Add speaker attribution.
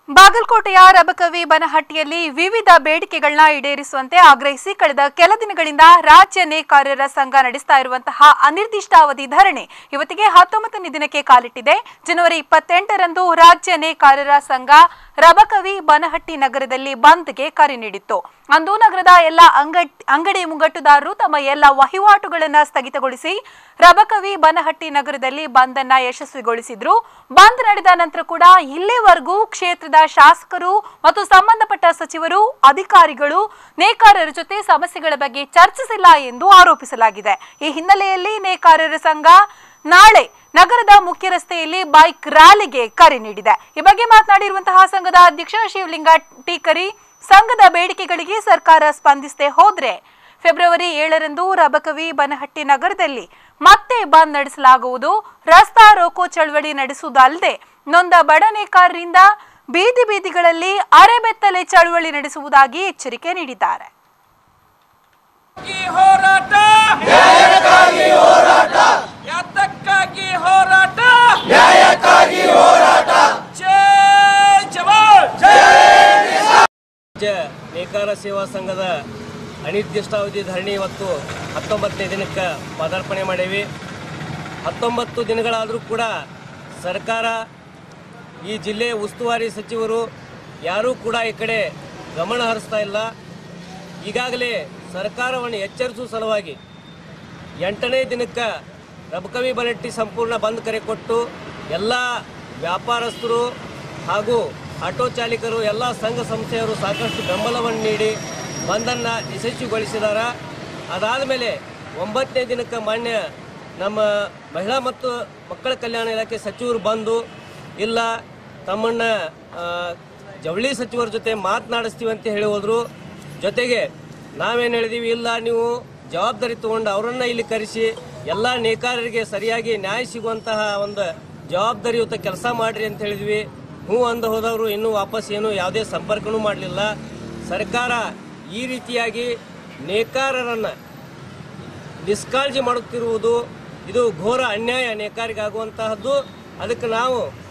Speaker 1: ಬಾಗಲಕೋಟೆಯ ರಬಕವಿ ಬನಹಟ್ಟಿಯಲ್ಲಿ ವಿವಿಧ ಬೇಡಿಕೆಗಳನ್ನ ಈಡೇರಿಸುವಂತೆ ಆಗ್ರಹಿಸಿ ಕಳೆದ ಕೆಲ ದಿನಗಳಿಂದ ರಾಜ್ಯ ನೇಕಾರರ ಸಂಘ ನಡೆಸ್ತಾ ಇರುವಂತಹ ಅನಿರ್ದಿಷ್ಟಾವಧಿ ಧರಣಿ ಇವತ್ತಿಗೆ ಹತ್ತೊಂಬತ್ತನೇ ದಿನಕ್ಕೆ ಕಾಲಿಟ್ಟಿದೆ ಜನವರಿ ಇಪ್ಪತ್ತೆಂಟರಂದು ರಾಜ್ಯ ನೇಕಾರರ ಸಂಘ ರಬಕವಿ ಬನಹಟ್ಟಿ ನಗರದಲ್ಲಿ ಬಂದ್ಗೆ ಕರೆ ನೀಡಿತ್ತು ಅಂದು ನಗರದ ಎಲ್ಲ ಅಂಗಡಿ ಅಂಗಡಿ ಮುಂಗಟ್ಟುದಾರರು ತಮ್ಮ ಎಲ್ಲ ವಹಿವಾಟುಗಳನ್ನು ಸ್ಥಗಿತಗೊಳಿಸಿ ರಬಕವಿ ಬನಹಟ್ಟಿ ನಗರದಲ್ಲಿ ಬಂದ್ ಅನ್ನ ಯಶಸ್ವಿಗೊಳಿಸಿದ್ರು ಬಂದ್ ನಡೆದ ನಂತರ ಕೂಡ ಇಲ್ಲಿವರೆಗೂ ಕ್ಷೇತ್ರದ ಶಾಸಕರು ಮತ್ತು ಸಂಬಂಧಪಟ್ಟ ಸಚಿವರು ಅಧಿಕಾರಿಗಳು ನೇಕಾರರ ಜೊತೆ ಸಮಸ್ಯೆಗಳ ಬಗ್ಗೆ ಚರ್ಚಿಸಿಲ್ಲ ಎಂದು ಆರೋಪಿಸಲಾಗಿದೆ ಈ ಹಿನ್ನೆಲೆಯಲ್ಲಿ ನೇಕಾರರ ಸಂಘ ನಾಳೆ ನಗರದ ಮುಖ್ಯ ರಸ್ತೆಯಲ್ಲಿ ಬೈಕ್ ರ್ಯಾಲಿಗೆ ಕರೆ ನೀಡಿದೆ ಈ ಬಗ್ಗೆ ಮಾತನಾಡಿರುವಂತಹ ಸಂಘದ ಅಧ್ಯಕ್ಷ ಶಿವಲಿಂಗ ಟೀಕರಿ ಸಂಘದ ಬೇಡಿಕೆಗಳಿಗೆ ಸರ್ಕಾರ ಸ್ಪಂದಿಸದೆ ಹೋದ್ರೆ ಫೆಬ್ರವರಿ ಏಳರಂದು ರಬಕವಿ ಬನಹಟ್ಟಿ ನಗರದಲ್ಲಿ ಮತ್ತೆ ಬಂದ್ ನಡೆಸಲಾಗುವುದು ರಸ್ತಾ ರೋಕೋ ಚಳವಳಿ ನಡೆಸುವುದಲ್ಲದೆ ನೊಂದ ಬಡ ನೇಕಾರರಿಂದ ಬೀದಿ ಬೀದಿಗಳಲ್ಲಿ ಅರೆಬೆತ್ತಲೆ ಚಳವಳಿ ನಡೆಸುವುದಾಗಿ ಎಚ್ಚರಿಕೆ ನೀಡಿದ್ದಾರೆ
Speaker 2: ಈ ಹೋರಾಟ ನ್ಯಾಯಕ್ಕಾಗಿ ಹೋರಾಟ ಯಾತಕ್ಕಾಗಿ ಹೋರಾಟ ನ್ಯಾಯಕ್ಕಾಗಿ ಹೋರಾಟ ಜೈ ಜವಾನ್
Speaker 3: ರಾಜ್ಯ ನೇಕಾರ ಸೇವಾ ಸಂಘದ ಅನಿರ್ದಿಷ್ಟಾವಧಿ ಧರಣಿ ಇವತ್ತು ಹತ್ತೊಂಬತ್ತನೇ ದಿನಕ್ಕೆ ಪದಾರ್ಪಣೆ ಮಾಡೇವಿ ಹತ್ತೊಂಬತ್ತು ದಿನಗಳಾದರೂ ಕೂಡ ಸರ್ಕಾರ ಈ ಜಿಲ್ಲೆಯ ಉಸ್ತುವಾರಿ ಸಚಿವರು ಯಾರೂ ಕೂಡ ಈ ಕಡೆ ಗಮನ ಹರಿಸ್ತಾ ಇಲ್ಲ ಈಗಾಗಲೇ ಸರ್ಕಾರವನ್ನು ಎಚ್ಚರಿಸುವ ಸಲುವಾಗಿ ಎಂಟನೇ ದಿನಕ್ಕೆ ರಬಕವಿ ಬನಟ್ಟಿ ಸಂಪೂರ್ಣ ಬಂದ್ ಕರೆ ಕೊಟ್ಟು ಎಲ್ಲ ವ್ಯಾಪಾರಸ್ಥರು ಹಾಗೂ ಆಟೋ ಚಾಲಕರು ಎಲ್ಲ ಸಂಘ ಸಂಸ್ಥೆಯವರು ಸಾಕಷ್ಟು ಬೆಂಬಲವನ್ನು ನೀಡಿ ಬಂದನ್ನು ಯಶಸ್ವಿಗೊಳಿಸಿದ್ದಾರೆ ಅದಾದ ಮೇಲೆ ಒಂಬತ್ತನೇ ದಿನಕ್ಕೆ ಮಾನ್ಯ ನಮ್ಮ ಮಹಿಳಾ ಮತ್ತು ಮಕ್ಕಳ ಕಲ್ಯಾಣ ಇಲಾಖೆ ಸಚಿವರು ಬಂದು ಇಲ್ಲ ತಮ್ಮನ್ನ ಆ, ಜವಳಿ ಸಚಿವರ ಜೊತೆ ಮಾತನಾಡಿಸ್ತೀವಿ ಅಂತ ಹೇಳಿ ಹೋದ್ರು ಜೊತೆಗೆ ನಾವೇನು ಹೇಳಿದೀವಿ ಇಲ್ಲ ನೀವು ಜವಾಬ್ದಾರಿ ತಗೊಂಡು ಅವರನ್ನ ಇಲ್ಲಿ ಕರೆಸಿ ಎಲ್ಲ ನೇಕಾರರಿಗೆ ಸರಿಯಾಗಿ ನ್ಯಾಯ ಸಿಗುವಂತಹ ಒಂದು ಜವಾಬ್ದಾರಿಯುತ ಕೆಲಸ ಮಾಡ್ರಿ ಅಂತ ಹೇಳಿದ್ವಿ ಹ್ಞೂ ಅಂದ ಹೋದವರು ಇನ್ನೂ ವಾಪಸ್ ಏನು ಯಾವುದೇ ಸಂಪರ್ಕನೂ ಮಾಡಲಿಲ್ಲ ಸರ್ಕಾರ ಈ ರೀತಿಯಾಗಿ ನೇಕಾರರನ್ನ ನಿಷ್ಕಾಳಜಿ ಮಾಡುತ್ತಿರುವುದು ಇದು ಘೋರ ಅನ್ಯಾಯ ನೇಕಾರಿಗಾಗುವಂತಹದ್ದು ಅದಕ್ಕೆ ನಾವು